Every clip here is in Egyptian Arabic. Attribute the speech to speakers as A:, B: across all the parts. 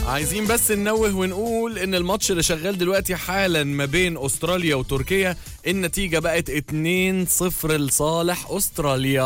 A: عايزين بس ننوه ونقول ان الماتش اللي شغال دلوقتي حالا ما بين استراليا وتركيا النتيجة بقت 2-0 لصالح استراليا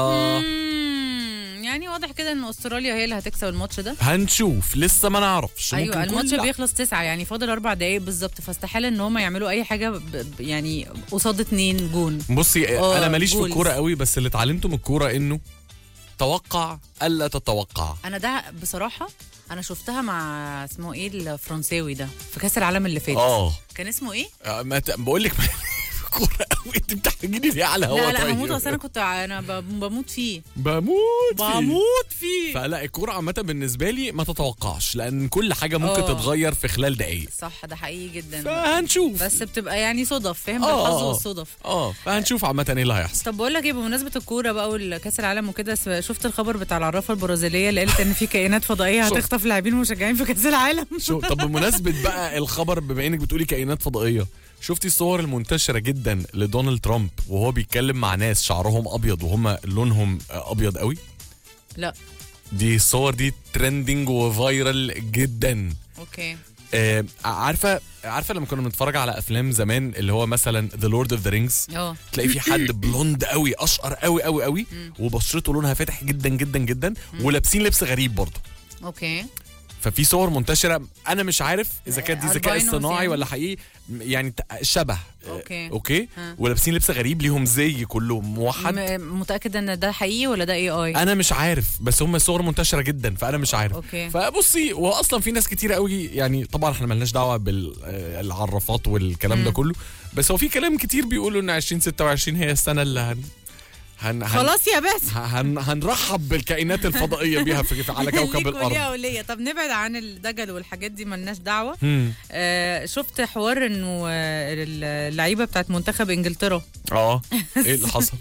B: مم، يعني واضح كده ان استراليا هي اللي هتكسب الماتش ده
A: هنشوف لسه ما نعرفش
B: ايوه
A: ممكن
B: الماتش
A: كل-
B: بيخلص تسعة يعني فاضل اربع دقايق بالظبط فاستحاله ان هم يعملوا اي حاجه ب... ب- يعني قصاد اتنين جون
A: بصي
B: آه،
A: انا ماليش في
B: جولز.
A: الكورة قوي بس اللي اتعلمته من الكورة انه توقع الا تتوقع
B: انا ده بصراحه انا شفتها مع اسمه ايه الفرنساوي ده في كاس العالم اللي فات
A: اه
B: كان اسمه ايه
A: آه، ما ت- بقول لك كورة قوي انت بتحتاجيني ليه على هوا
B: لا لا
A: طيب
B: هموت اصل انا كنت ع- انا ب- بموت فيه
A: بموت فيه.
B: بموت فيه
A: فلا الكورة عامة بالنسبة لي ما تتوقعش لأن كل حاجة ممكن
B: آه.
A: تتغير في خلال دقايق
B: صح ده حقيقي جدا
A: فهنشوف
B: بس بتبقى يعني صدف فاهم
A: آه،
B: بالحظ
A: آه.
B: والصدف
A: اه فهنشوف عامة ايه اللي هيحصل
B: طب بقول لك ايه بمناسبه الكوره بقى والكاس العالم وكده س- شفت الخبر بتاع العرافه البرازيليه اللي قالت ان في كائنات فضائيه
A: شفت.
B: هتخطف لاعبين مشجعين في كاس العالم
A: شو طب بمناسبة بقى الخبر بما انك بتقولي كائنات فضائية شفتي الصور المنتشرة جدا لدونالد ترامب وهو بيتكلم مع ناس شعرهم ابيض وهم لونهم ابيض قوي
B: لا
A: دي الصور دي ترندنج وفايرال جدا
B: اوكي
A: آه عارفة عارفة لما كنا بنتفرج على افلام زمان اللي هو مثلا ذا لورد اوف ذا رينجز
B: اه
A: تلاقي في حد بلوند قوي اشقر قوي قوي قوي وبشرته لونها فاتح جدا جدا جدا ولابسين لبس غريب برضه
B: اوكي
A: ففي صور منتشره انا مش عارف اذا كانت دي ذكاء
B: Albinos
A: اصطناعي
B: يعني؟
A: ولا حقيقي م- يعني ت- شبه
B: أوكي.
A: آه، اوكي
B: ها.
A: ولابسين لبس غريب ليهم زي كله موحد
B: م- متاكد ان ده حقيقي ولا ده اي اي
A: انا مش عارف بس هم الصور منتشره جدا فانا مش عارف
B: أوكي.
A: فبصي هو اصلا في ناس كتير قوي يعني طبعا احنا ملناش دعوه بالعرافات والكلام ده كله بس هو في كلام كتير بيقولوا ان 2026 هي السنه اللي هن هن هن
B: خلاص يا بس
A: هن هنرحب بالكائنات الفضائيه بيها في في- على كوكب
B: ليك وليها
A: الارض
B: وليا طب نبعد عن الدجل والحاجات دي ملناش دعوه
A: هم.
B: آه شفت حوار انه آه، اللعيبه بتاعت منتخب انجلترا
A: اه ايه اللي حصل؟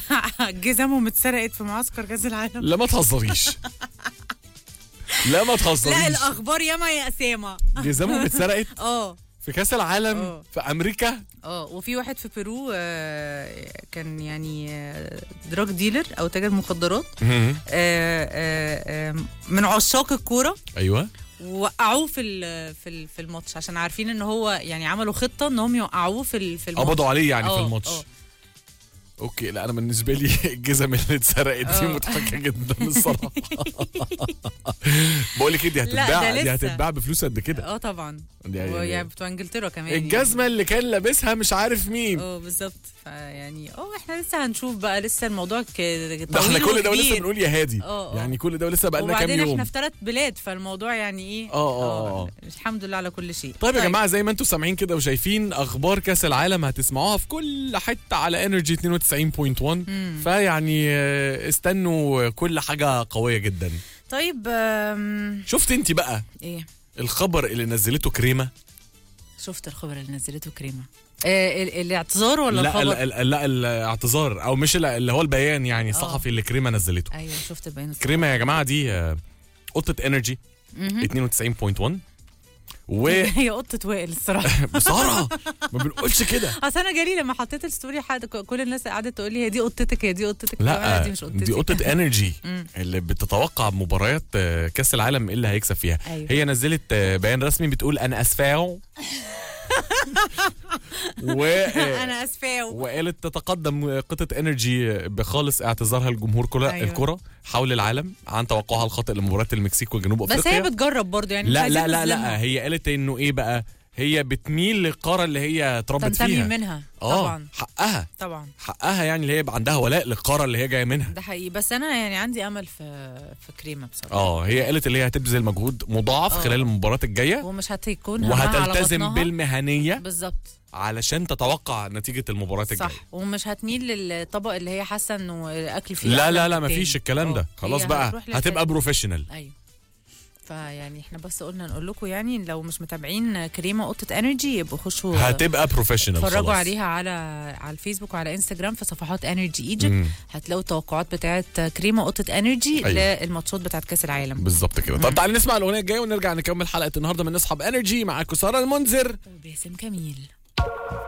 B: جزمهم اتسرقت في معسكر كاس العالم
A: لا ما تهزريش لا ما
B: لا
A: تهزريش
B: الاخبار ياما يا اسامه
A: جزامهم اتسرقت
B: اه
A: في كاس العالم
B: آه.
A: في امريكا
B: اه وفي واحد في بيرو آه، كان يعني دراج ديلر او تاجر مخدرات آه، آه، آه، من عشاق الكوره
A: ايوه
B: وقعوه في ال- في ال- في الماتش عشان عارفين ان هو يعني عملوا خطه ان هم يوقعوه في ال- في الماتش
A: قبضوا عليه يعني في
B: آه،
A: الماتش
B: آه.
A: اوكي لا انا بالنسبه لي الجزم اللي اتسرقت دي
B: آه.
A: مضحكه جدا الصراحه بقول لك ايه دي
B: لا،
A: هتتباع
B: ده
A: دي
B: لسه.
A: هتتباع بفلوس قد كده
B: اه طبعا
A: يعني-
B: يعني بتوع انجلترا كمان يعني.
A: الجزمه اللي كان لابسها مش عارف مين
B: اه بالظبط فيعني اه احنا لسه هنشوف بقى لسه الموضوع ك-
A: ده احنا
B: طويل
A: كل ده ولسه
B: وكبير.
A: بنقول يا هادي
B: آه، آه.
A: يعني كل ده ولسه بقى لنا كام
B: وبعدين
A: يوم
B: احنا في ثلاث بلاد فالموضوع يعني ايه
A: آه، آه، آه.
B: الحمد لله على كل شيء
A: طيب يا جماعه زي ما انتم سامعين كده وشايفين اخبار كاس العالم هتسمعوها في كل حته على انرجي 92.1 فيعني آه، استنوا كل حاجه قويه جدا
B: طيب آم،
A: شفت انت بقى
B: ايه
A: الخبر اللي نزلته كريمه
B: شفت الخبر اللي نزلته كريمه آه ال- الاعتذار ولا
A: لا
B: الخبر
A: ال- ال- لا الاعتذار او مش ال- اللي هو البيان يعني الصحفي اللي كريمه نزلته
B: ايوه شفت البيان الصحفي.
A: كريمه يا جماعه دي آه، قطه انرجي 92.1
B: هي قطه وائل الصراحه
A: وبساره ما بنقولش كده
B: اصل انا جالي لما حطيت الستوري حد كل الناس قعدت تقول لي هي دي قطتك هي دي قطتك
A: لا
B: دي مش قطتي
A: دي قطه انرجي اللي بتتوقع مباريات آه، كاس العالم ايه اللي هيكسب فيها
B: أيوة.
A: هي نزلت آه، بيان رسمي بتقول انا اسفاو و آه،
B: انا اسفه
A: وقالت تتقدم قطة انرجي بخالص اعتذارها لجمهور كرة
B: أيوة.
A: الكرة حول العالم عن توقعها الخاطئ لمباراة المكسيك وجنوب
B: بس هي
A: افريقيا
B: بتجرب برضو يعني مش
A: لا
B: عايزين
A: لا لا
B: نظلمها.
A: لا هي قالت انه ايه بقى هي بتميل للقارة اللي هي اتربت
B: تنتمي
A: فيها
B: منها
A: اه
B: طبعا
A: حقها
B: طبعا
A: حقها يعني اللي هي يبقى عندها ولاء للقارة اللي هي جاية منها
B: ده حقيقي بس انا يعني عندي امل في في كريمه بصراحه
A: اه هي قالت اللي هي هتبذل مجهود مضاعف
B: آه.
A: خلال المباراة الجاية
B: ومش هتكون همها على
A: وهتلتزم
B: بطنها.
A: بالمهنية
B: بالظبط
A: علشان تتوقع نتيجة المباراة الجاية
B: صح ومش هتميل للطبق اللي هي حاسه انه الاكل فيه
A: لا
B: أحلى
A: لا
B: من
A: لا
B: التاني.
A: مفيش الكلام
B: آه.
A: ده خلاص
B: هي
A: بقى
B: هتروح
A: هتبقى
B: للحاجة.
A: بروفيشنال
B: ايوه فيعني احنا بس قلنا نقول لكم يعني لو مش متابعين كريمه قطه انرجي يبقوا خشوا
A: هتبقى بروفيشنال
B: اتفرجوا
A: خلاص.
B: عليها على على الفيسبوك وعلى انستجرام في صفحات انرجي ايجيبت
A: مم.
B: هتلاقوا التوقعات بتاعت كريمه قطه انرجي
A: أيوة.
B: للماتشات بتاعت كاس العالم
A: بالظبط كده طب تعالى نسمع الاغنيه الجايه ونرجع نكمل حلقه النهارده من اصحاب انرجي معاكم ساره المنذر
B: وباسم كميل